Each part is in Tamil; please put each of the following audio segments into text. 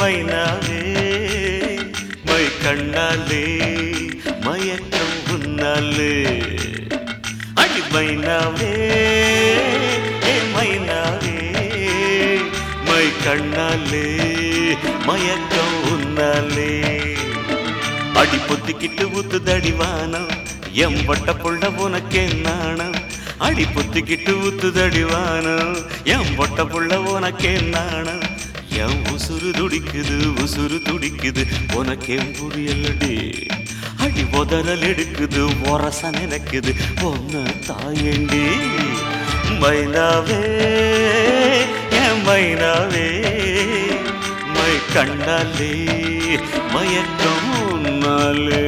மைனாவே மை கண்ணாலே மயக்கம் உன்னாலே அடி மைனாவே ஏ மைனாவே மை கண்ணாலே மயக்கம் உன்னாலே அடி பொத்திக்கிட்டு ஊத்துதடி வானம் எம் வட்ட புள்ள உனக்கே நாணம் அடி பொத்திக்கிட்டு ஊத்துதடி வானம் எம் வட்ட புள்ள உனக்கே நாணம் என் உசுறு துடிக்குது உசுறு துடிக்குது உனக்கே புரியலடி அடி உதறல் எடுக்குது ஒரச நினைக்குது ஒன்னு தாயண்டி மைனாவே என் மைனாவே மை கண்டாலே மயக்கம் உன்னாலே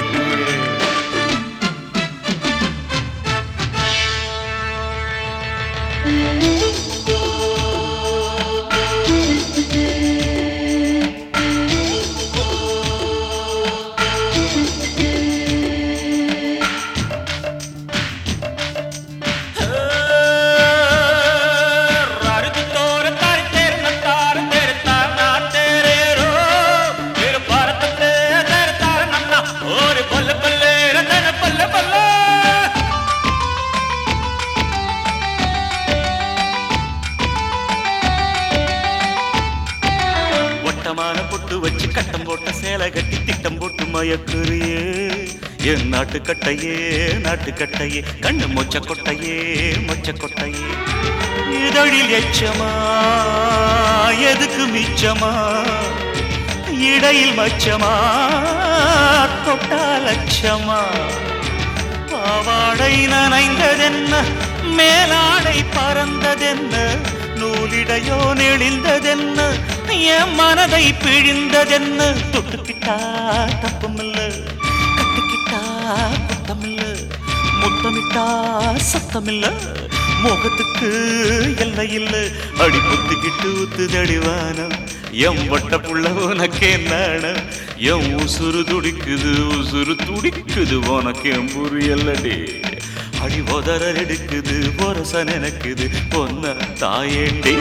வட்டமான பொட்டு வச்சு கட்டம் போட்ட சேலை கட்டி திட்டம் போட்டு மயக்குறியே என் நாட்டு கட்டையே நாட்டு கட்டையே கண்ணு மொச்ச கொட்டையே மொச்ச கொட்டையே இதழில் எச்சமா எதுக்கு மிச்சமா இடையில் மச்சமா தொட்டால் அச்சமா பாவாடை நனைந்ததென்ன மேலாடை பறந்ததென்ன நூலிடையோ நெளிந்ததென்ன என் மனதை பிழிந்ததென்ன தொட்டுக்கிட்டா தப்புமில்ல கட்டிக்கிட்டா குத்தமில்ல முத்தமிட்டா சத்தமில்ல முகத்துக்கு எல்லை இல்ல அடி புத்துக்கிட்டு ஊத்துதடிவானம் எம் வட்ட புள்ள உனக்கே நாணம் என் உசுறு துடிக்குது உசுறு துடிக்குது உனக்கு என் புரியல்லடி அடி உதற எடுக்குது பொரச நினைக்குது பொன்ன தாயேண்டி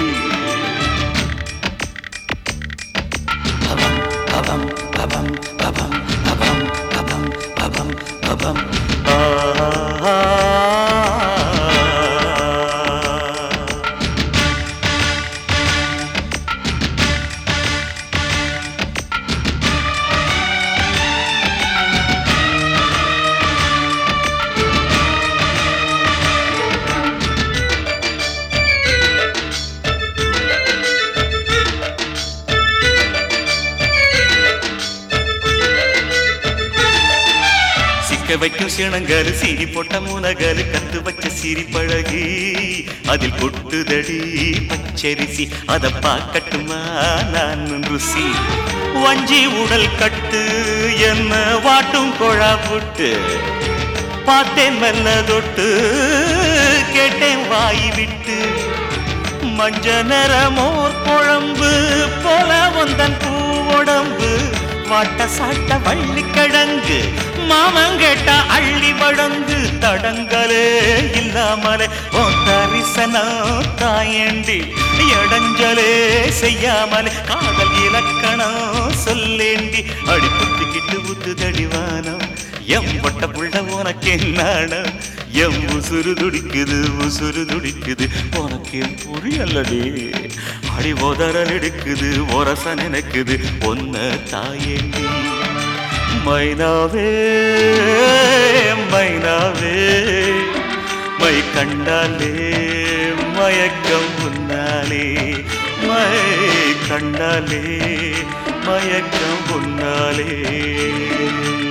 பபம் பபம் பபம் பபம் பபம் பபம் பபம் பபம் ஆ சிக்க வைக்கும் சிணங்கரு சீரி போட்ட மூனகரு கத்து வச்ச சிரி பழகி அதில் கொட்டுதடி பச்சரிசி அத பார்க்கட்டுமா நான் ருசி வஞ்சி உடல் கட்டு என்ன வாட்டும் கொழா புட்டு பார்த்தேன் மெல்ல தொட்டு கேட்டேன் வாய் விட்டு மஞ்ச நிறமோர் குழம்பு போல வந்தன் பூவுடம்பு வாட்ட சாட்ட வள்ளிக்கிழங்கு மாமங்கேட்ட அள்ளி வழங்கு தடங்களே இல்லாமலே ஓ தரிசனம் தாயண்டி இடைஞ்சலே செய்யாமலே காதல் இலக்கணம் சொல்லேண்டி அடி புத்திக்கிட்டு ஊத்து தடிவானம் எம் பட்ட புள்ள உனக்கு நாணம் எம் உசுறு துடிக்குது உசுறு துடிக்குது உனக்கு என் புரியலடி அடி உதறல் எடுக்குது ஒரச நினைக்குது ஒன்ன தாயேண்டி மைனாவே மைனாவே மை கண்டாலே மயக்கம் உன்னாலே மை கண்டாலே மயக்கம் உன்னாலே